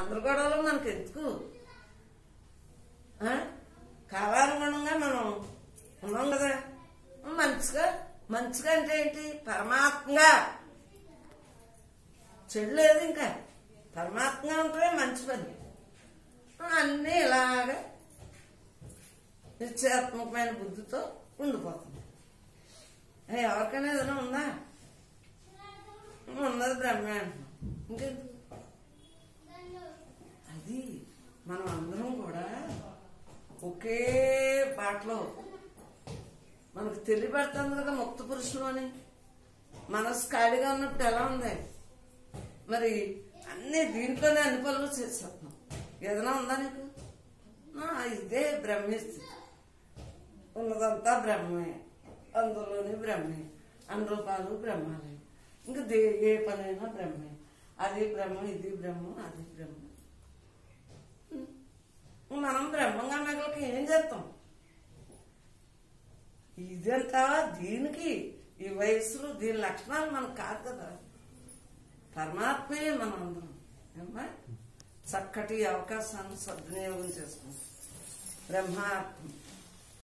అందరి గొడవలు మనకి ఎందుకు ఆ? కాలానుగుణంగా మనం ఉన్నాం కదా మంచిగా మంచిగా అంటే ఏంటి పరమాత్మగా చెడు లేదు ఇంకా పరమాత్మగా ఉంటే మంచి పని అన్నీ ఇలాగా నిశ్చయాత్మకమైన బుద్ధితో ఉండిపోతుంది ఏ, ఎవరికైనా ఏదైనా ఉందా ఉన్నది బ్రహ్మే అంటున్నాం ఇంకెందుకు అది మనం అందరం కూడా ఒకే బాటలో మనకు తెలియబడుతుంది కదా ముక్త పురుషులు అని మనసు ఖాళీగా ఉన్నప్పుడు ఎలా ఉంది మరి అన్ని దీంట్లోనే అన్ని పనులు చేసేస్తున్నాం ఏదైనా ఉందా నీకు ఆ, ఇదే బ్రహ్మే స్థితి ఉన్నదంతా బ్రహ్మే అందులోని బ్రహ్మే అన్ని రూపాలు బ్రహ్మాలే ఇంకా దే ఏ పనైనా బ్రహ్మే అది బ్రహ్మ ఇది బ్రహ్మ అది బ్రహ్మ మనం బ్రహ్మంగా మిగలకి ఏం చేస్తాం ఇదంతా దీనికి ఈ వయసులో దీని లక్షణాలు మనకు కాదు కదా పరమాత్మే మనం అందరం ఏమ్మా చక్కటి అవకాశాన్ని సద్వినియోగం చేసుకుంటాం బ్రహ్మార్థం